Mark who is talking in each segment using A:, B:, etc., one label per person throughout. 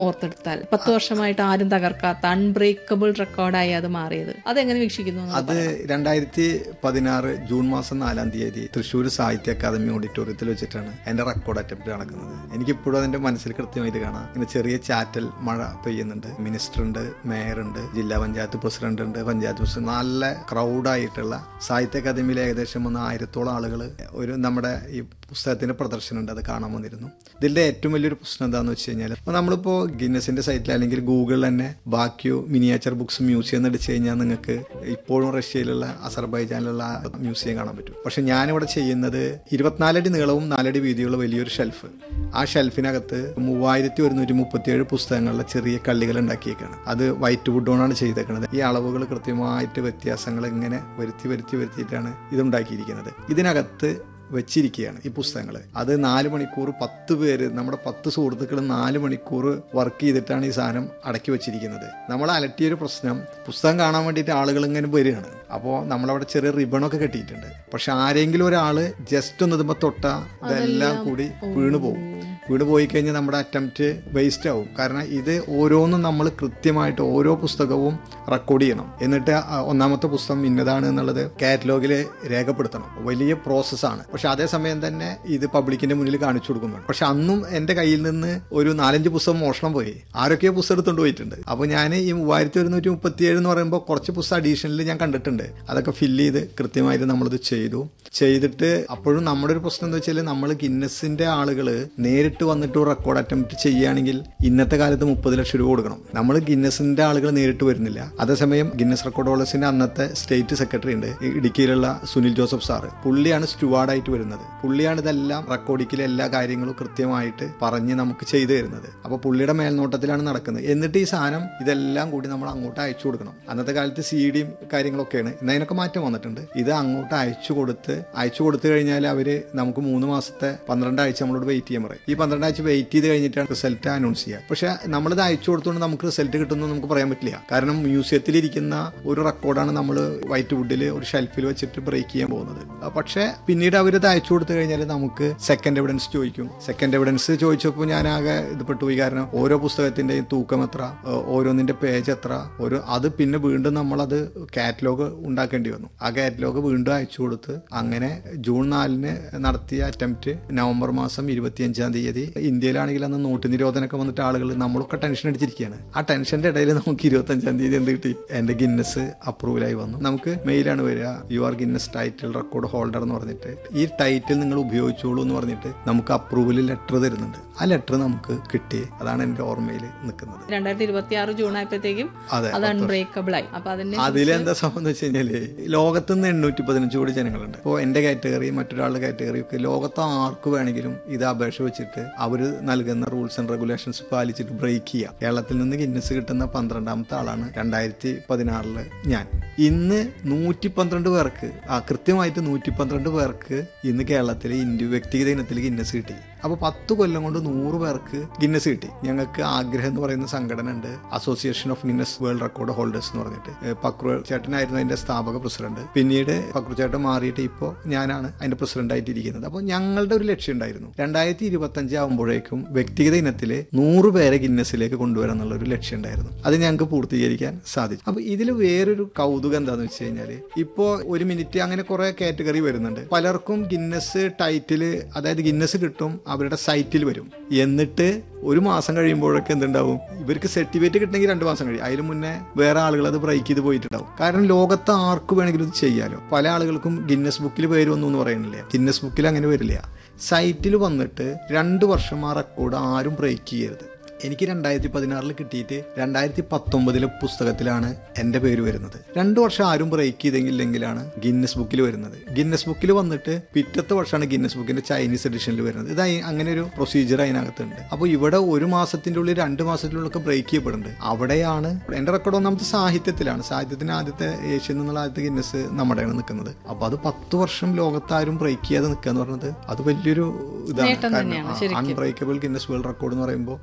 A: ഓർത്തെടുത്താൽ പത്ത് വർഷമായിട്ട് ആരും തകർക്കാത്ത അൺബ്രേക്കബിൾ റെക്കോർഡായി അത് മാറിയത് അതെങ്ങനെ വീക്ഷിക്കുന്നു എന്ന്
B: അത് രണ്ടായിരത്തി പതിനാറ് ജൂൺ മാസം നാലാം തീയതി തൃശ്ശൂർ സാഹിത്യ അക്കാദമി ഓഡിറ്റോറിയത്തിൽ വെച്ചിട്ടാണ് എന്റെ റെക്കോർഡ് അറ്റംപ്റ്റ് നടക്കുന്നത് എനിക്കിപ്പോഴും അതിന്റെ മനസ്സിൽ കൃത്യമായിട്ട് കാണാം ഇങ്ങനെ ചെറിയ ചാറ്റൽ മഴ പെയ്യുന്നുണ്ട് മിനിസ്റ്റർ ഉണ്ട് മേയർ ഉണ്ട് ജില്ലാ പഞ്ചായത്ത് പ്രസിഡന്റ് ഉണ്ട് പഞ്ചായത്ത് പ്രസിഡന്റ് നല്ല ക്രൗഡായിട്ടുള്ള സാഹിത്യ അക്കാദമിയിൽ ഏകദേശം ഒന്ന് ആയിരത്തോളം ആളുകൾ ഒരു നമ്മുടെ ഈ പുസ്തകത്തിന്റെ പ്രദർശനം ഉണ്ട് അത് കാണാൻ വന്നിരുന്നു ഇതിന്റെ ഏറ്റവും വലിയൊരു പ്രശ്നം എന്താണെന്ന് വെച്ച് കഴിഞ്ഞാൽ ഇപ്പൊ നമ്മളിപ്പോ ഗിന്നസിന്റെ സൈറ്റിൽ അല്ലെങ്കിൽ ഗൂഗിളിൽ തന്നെ ബാക്കിയോ മിനിയേച്ചർ ബുക്സ് മ്യൂസിയം എന്ന് അടിച്ചു കഴിഞ്ഞാൽ നിങ്ങൾക്ക് ഇപ്പോഴും റഷ്യയിലുള്ള അസർബൈജാനിലുള്ള ആ മ്യൂസിയം കാണാൻ പറ്റും പക്ഷെ ഞാനിവിടെ ചെയ്യുന്നത് ഇരുപത്തിനാലടി നീളവും നാലടി വീതിയുള്ള വലിയൊരു ഷെൽഫ് ആ ഷെൽഫിനകത്ത് മൂവായിരത്തി ഒരുന്നൂറ്റി മുപ്പത്തിയേഴ് പുസ്തകങ്ങളിലെ ചെറിയ കള്ളികൾ ഉണ്ടാക്കിയേക്കാണ് അത് വൈറ്റ് വുഡ് കൊണ്ടാണ് ചെയ്തേക്കുന്നത് ഈ അളവുകൾ കൃത്യമായിട്ട് വ്യത്യാസങ്ങൾ ഇങ്ങനെ വരുത്തി വരുത്തി വരുത്തിയിട്ടാണ് ഇത് ഉണ്ടാക്കിയിരിക്കുന്നത് ഇതിനകത്ത് വെച്ചിരിക്കുകയാണ് ഈ പുസ്തകങ്ങൾ അത് നാല് മണിക്കൂർ പത്ത് പേര് നമ്മുടെ പത്ത് സുഹൃത്തുക്കൾ നാല് മണിക്കൂർ വർക്ക് ചെയ്തിട്ടാണ് ഈ സാധനം അടക്കി വെച്ചിരിക്കുന്നത് നമ്മൾ അലട്ടിയൊരു പ്രശ്നം പുസ്തകം കാണാൻ വേണ്ടിയിട്ട് ആളുകൾ ഇങ്ങനെ വരികയാണ് അപ്പോൾ നമ്മളവിടെ ചെറിയ റിബണൊക്കെ കെട്ടിയിട്ടുണ്ട് പക്ഷെ ആരെങ്കിലും ഒരാൾ ജസ്റ്റ് ഒന്ന് ഇതുമ്പോൾ തൊട്ടാ ഇതെല്ലാം കൂടി വീണു പോകും വീട് പോയി കഴിഞ്ഞാൽ നമ്മുടെ അറ്റംപ്റ്റ് വേസ്റ്റ് ആവും കാരണം ഇത് ഓരോന്നും നമ്മൾ കൃത്യമായിട്ട് ഓരോ പുസ്തകവും റെക്കോർഡ് ചെയ്യണം എന്നിട്ട് ആ ഒന്നാമത്തെ പുസ്തകം ഇന്നതാണ് എന്നുള്ളത് കാറ്റലോഗിൽ രേഖപ്പെടുത്തണം വലിയ പ്രോസസ്സാണ് പക്ഷെ അതേസമയം തന്നെ ഇത് പബ്ലിക്കിന്റെ മുന്നിൽ കാണിച്ചു കൊടുക്കുന്നുണ്ട് പക്ഷെ അന്നും എൻ്റെ കയ്യിൽ നിന്ന് ഒരു നാലഞ്ച് പുസ്തകം മോഷണം പോയി ആരൊക്കെയോ പുസ്തകം എടുത്തുകൊണ്ട് പോയിട്ടുണ്ട് അപ്പോൾ ഞാൻ ഈ മൂവായിരത്തി ഒരുന്നൂറ്റി മുപ്പത്തി ഏഴ് എന്ന് പറയുമ്പോൾ കുറച്ച് പുസ്തകം അഡീഷണലിൽ ഞാൻ കണ്ടിട്ടുണ്ട് അതൊക്കെ ഫില്ല് ചെയ്ത് കൃത്യമായിട്ട് നമ്മളിത് ചെയ്തു ചെയ്തിട്ട് അപ്പോഴും നമ്മുടെ ഒരു പ്രശ്നം എന്താ വെച്ചാൽ നമ്മൾ ഗിന്നസിന്റെ ആളുകൾ നേരിട്ട് വന്നിട്ട് റെക്കോർഡ് അറ്റംപ്റ്റ് ചെയ്യുകയാണെങ്കിൽ ഇന്നത്തെ കാലത്ത് മുപ്പത് ലക്ഷം രൂപ കൊടുക്കണം നമ്മൾ ഗിന്നസിന്റെ ആളുകൾ നേരിട്ട് വരുന്നില്ല അതേസമയം ഗിന്നസ് റെക്കോർഡ് ഹോൾഡേഴ്സിന്റെ അന്നത്തെ സ്റ്റേറ്റ് സെക്രട്ടറി ഉണ്ട് ഈ ഇടുക്കിയിലുള്ള സുനിൽ ജോസഫ് സാറ് പുള്ളിയാണ് സ്റ്റുവാർഡായിട്ട് വരുന്നത് പുള്ളിയാണ് ഇതെല്ലാം റെക്കോർഡിക്കിലെ എല്ലാ കാര്യങ്ങളും കൃത്യമായിട്ട് പറഞ്ഞ് നമുക്ക് ചെയ്തു തരുന്നത് അപ്പോൾ പുള്ളിയുടെ മേൽനോട്ടത്തിലാണ് നടക്കുന്നത് എന്നിട്ട് ഈ സാധനം ഇതെല്ലാം കൂടി നമ്മൾ അങ്ങോട്ട് അയച്ചു കൊടുക്കണം അന്നത്തെ കാലത്ത് സി ഡിയും കാര്യങ്ങളൊക്കെയാണ് ഇന്ന് അതിനൊക്കെ മാറ്റം വന്നിട്ടുണ്ട് ഇത് അങ്ങോട്ട് അയച്ചു കൊടുത്ത് അയച്ചു കൊടുത്തു കഴിഞ്ഞാൽ അവര് നമുക്ക് മൂന്ന് മാസത്തെ പന്ത്രണ്ടാഴ്ച നമ്മളോട് വെയിറ്റ് ചെയ്യാൻ പറയും ഈ പന്ത്രണ്ടാഴ്ച വെയിറ്റ് ചെയ്ത് കഴിഞ്ഞിട്ടാണ് റിസൾട്ട് അനൗൺസ് ചെയ്യുക പക്ഷെ നമ്മളിത് അയച്ചു കൊടുത്തുകൊണ്ട് നമുക്ക് റിസൾട്ട് കിട്ടുന്നു നമുക്ക് പറയാൻ പറ്റില്ല കാരണം മ്യൂസിയത്തിൽ ഇരിക്കുന്ന ഒരു റെക്കോർഡാണ് നമ്മൾ വൈറ്റ് വുഡിൽ ഒരു ഷെൽഫിൽ വെച്ചിട്ട് ബ്രേക്ക് ചെയ്യാൻ പോകുന്നത് പക്ഷേ പിന്നീട് അവരിത് അയച്ചു കൊടുത്തു കഴിഞ്ഞാൽ നമുക്ക് സെക്കൻഡ് എവിഡൻസ് ചോദിക്കും സെക്കൻഡ് എവിഡൻസ് ചോദിച്ചപ്പോൾ ഞാൻ ആകെ ഇത് പെട്ടുപോയി കാരണം ഓരോ പുസ്തകത്തിന്റെയും തൂക്കം എത്ര ഏഹ് ഓരോന്നിന്റെ പേജ് എത്ര ഓരോ അത് പിന്നെ വീണ്ടും നമ്മളത് കാറ്റലോഗ് ഉണ്ടാക്കേണ്ടി വന്നു ആ കാറ്റലോഗ് വീണ്ടും അയച്ചു കൊടുത്ത് അങ്ങനെ ജൂൺ നാലിന് നടത്തിയ അറ്റംപ്റ്റ് നവംബർ മാസം ഇരുപത്തിയഞ്ചാം തീയതി ഇന്ത്യയിലാണെങ്കിൽ അന്ന് നോട്ട് നിരോധനമൊക്കെ വന്നിട്ട് ആളുകൾ നമ്മളൊക്കെ ടെൻഷൻ അടിച്ചിരിക്കുകയാണ് ആ ടെൻഷന്റെ ഇടയിൽ നമുക്ക് ഇരുപത്തഞ്ചാം തീയതി എന്ത് കിട്ടി എന്റെ ഗിന്നസ് അപ്രൂവലായി വന്നു നമുക്ക് മെയിലാണ് വരിക you are Guinness title record holder എന്ന് പറഞ്ഞിട്ട് ഈ ടൈറ്റിൽ നിങ്ങൾ ഉപയോഗിച്ചോളൂ എന്ന് പറഞ്ഞിട്ട് നമുക്ക് അപ്രൂവൽ ലെറ്റർ തരുന്നുണ്ട് ആ ലെറ്റർ നമുക്ക് കിട്ടി അതാണ് എന്റെ ഓർമ്മയിൽ നിൽക്കുന്നത്
A: രണ്ടായിരത്തി ഇരുപത്തി ആറ് ജൂൺ ആയപ്പോഴത്തേക്കും
B: അതെ,
A: അത് അൺബ്രേക്കബിൾ ആയി അപ്പൊ അതിന്റെ
B: അതിലെന്താ സംഭവം എന്ന് വെച്ച് കഴിഞ്ഞാല് ലോകത്ത് നിന്ന് എണ്ണൂറ്റി പതിനഞ്ച് കോടി ജനങ്ങളുണ്ട് ഇപ്പോൾ എന്റെ കാറ്റഗറി മറ്റൊരാളുടെ കാറ്റഗറി ഒക്കെ ലോകത്ത് ആർക്ക് വേണമെങ്കിലും ഇത് അപേക്ഷ വെച്ചിട്ട് അവർ നൽകുന്ന റൂൾസ് ആൻഡ് റെഗുലേഷൻസ് പാലിച്ചിട്ട് ബ്രേക്ക് ചെയ്യാം കേരളത്തിൽ നിന്ന് ഗിന്നസ് കിട്ടുന്ന പന്ത്രണ്ടാമത്തെ ആളാണ് രണ്ടായിരത്തി പതിനാറില് ഞാൻ ഇന്ന് നൂറ്റി പന്ത്രണ്ട് പേർക്ക് ആ കൃത്യമായിട്ട് നൂറ്റി പന്ത്രണ്ട് പേർക്ക് ഇന്ന് കേരളത്തിലെ ഇന്ത്യ വ്യക്തിഗത ഇനത്തിൽ ഗിന്നസ് കിട്ടി അപ്പൊ പത്ത് കൊല്ലം കൊണ്ട് നൂറ് പേർക്ക് ഗിന്നസ് കിട്ടി ഞങ്ങൾക്ക് ആഗ്രഹം എന്ന് പറയുന്ന സംഘടന ഉണ്ട് association of Guinness world record holders എന്ന് പറഞ്ഞിട്ട് ഏഹ് പക്രു ചേട്ടനായിരുന്നു അതിന്റെ സ്ഥാപക പ്രസിഡന്റ് പിന്നീട് പക്രു ചേട്ടൻ മാറിയിട്ട് ഇപ്പോൾ ഞാനാണ് അതിന്റെ പ്രസിഡന്റ് ആയിട്ട് ഇരിക്കുന്നത് അപ്പോൾ ഞങ്ങളുടെ ഒരു ലക്ഷ്യം ഉണ്ടായിരുന്നു രണ്ടായിരത്തി ഇരുപത്തി അഞ്ച് ആകുമ്പോഴേക്കും വ്യക്തിഗത ഇനത്തിൽ നൂറ് പേരെ ഗിന്നസിലേക്ക് കൊണ്ടുവരാൻ എന്നുള്ള ഒരു ലക്ഷ്യം ഉണ്ടായിരുന്നു അത് ഞങ്ങൾക്ക് പൂർത്തീകരിക്കാൻ സാധിച്ചു അപ്പൊ ഇതിൽ വേറൊരു കൗതുകം എന്താന്ന് വെച്ച് കഴിഞ്ഞാൽ ഇപ്പോൾ ഒരു മിനിറ്റ് അങ്ങനെ കുറെ കാറ്റഗറി വരുന്നുണ്ട് പലർക്കും ഗിന്നസ് ടൈറ്റിൽ അതായത് ഗിന്നസ് കിട്ടും അവരുടെ സൈറ്റിൽ വരും എന്നിട്ട് ഒരു മാസം കഴിയുമ്പോഴൊക്കെ എന്തുണ്ടാവും ഇവർക്ക് സർട്ടിഫിക്കറ്റ് കിട്ടണമെങ്കിൽ രണ്ട് മാസം കഴിയും അതിന് മുന്നേ വേറെ ആളുകൾ അത് ബ്രേക്ക് ചെയ്ത് പോയിട്ടുണ്ടാവും കാരണം ലോകത്ത് ആർക്ക് വേണമെങ്കിലും ഇത് ചെയ്യാലോ പല ആളുകൾക്കും ഗിന്നസ് ബുക്കിൽ പേര് വന്നു എന്ന് പറയുന്നില്ല ഗിന്നസ് ബുക്കിൽ അങ്ങനെ വരില്ല സൈറ്റിൽ വന്നിട്ട് രണ്ട് വർഷം ആ റെക്കോർഡ് ആരും ബ്രേക്ക് ചെയ്യരുത് എനിക്ക് രണ്ടായിരത്തി പതിനാറിൽ കിട്ടിയിട്ട് രണ്ടായിരത്തി പത്തൊമ്പതിലെ പുസ്തകത്തിലാണ് എൻ്റെ പേര് വരുന്നത് രണ്ടു വർഷം ആരും ബ്രേക്ക് ചെയ്തെങ്കിലെങ്കിലാണ് ഗിന്നസ് ബുക്കിൽ വരുന്നത് ഗിന്നസ് ബുക്കിൽ വന്നിട്ട് പിറ്റത്തെ വർഷമാണ് ഗിന്നസ് ബുക്കിന്റെ ചൈനീസ് എഡിഷനിൽ വരുന്നത് ഇത് അയി- അങ്ങനെ ഒരു പ്രൊസീജിയർ അതിനകത്തുണ്ട് അപ്പോൾ ഇവിടെ ഒരു മാസത്തിന്റെ ഉള്ളിൽ രണ്ട് മാസത്തിനുള്ളിലൊക്കെ ബ്രേക്ക് ചെയ്യപ്പെടുന്നുണ്ട് അവിടെയാണ് എൻ്റെ റെക്കോർഡ് ഒന്നാമത്തെ സാഹിത്യത്തിലാണ് സാഹിത്യത്തിന് ആദ്യത്തെ ഏഷ്യൻ എന്നുള്ള ആദ്യത്തെ ഗിന്നസ് നമ്മുടെയാണ് നിൽക്കുന്നത് അപ്പോൾ അത് പത്ത് വർഷം ലോകത്താരും ബ്രേക്ക് ചെയ്യാതെ നിൽക്കുക എന്ന് പറയുന്നത് അത് വലിയൊരു ഇതാണ്
A: നേട്ടം
B: കാരണം
A: തന്നെയാണ്, ശരിക്കും.
B: അൺബ്രേക്കബിൾ ഗിന്നസ് വേൾഡ് റെക്കോർഡ് എന്ന് പറയുമ്പോൾ ലോകത്ത്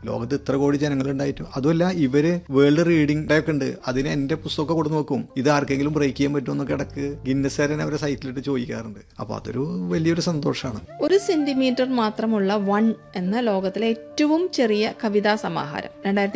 B: ഇത്ര കോടി ജനങ്ങളുണ്ടായിട്ടും അതുമല്ല ഇവര് വേൾഡ് റീഡിംഗ് ഡേ ഒക്കെ ഉണ്ട് അതിന് എന്റെ പുസ്തകമൊക്കെ കൊടുത്ത് നോക്കും ഇത് ആർക്കെങ്കിലും ബ്രേക്ക് ചെയ്യാൻ പറ്റുമോ എന്നൊക്കെ ഇടക്ക് ഗിന്നസാരൻ അവരെ സൈറ്റിലിട്ട് ചോദിക്കാറുണ്ട് അപ്പൊ അതൊരു വലിയൊരു സന്തോഷമാണ്
A: ഒരു സെന്റിമീറ്റർ മാത്രമുള്ള വൺ എന്ന ലോകത്തിലെ ഏറ്റവും ചെറിയ കവിതാ സമാഹാരം രണ്ടായിരത്തി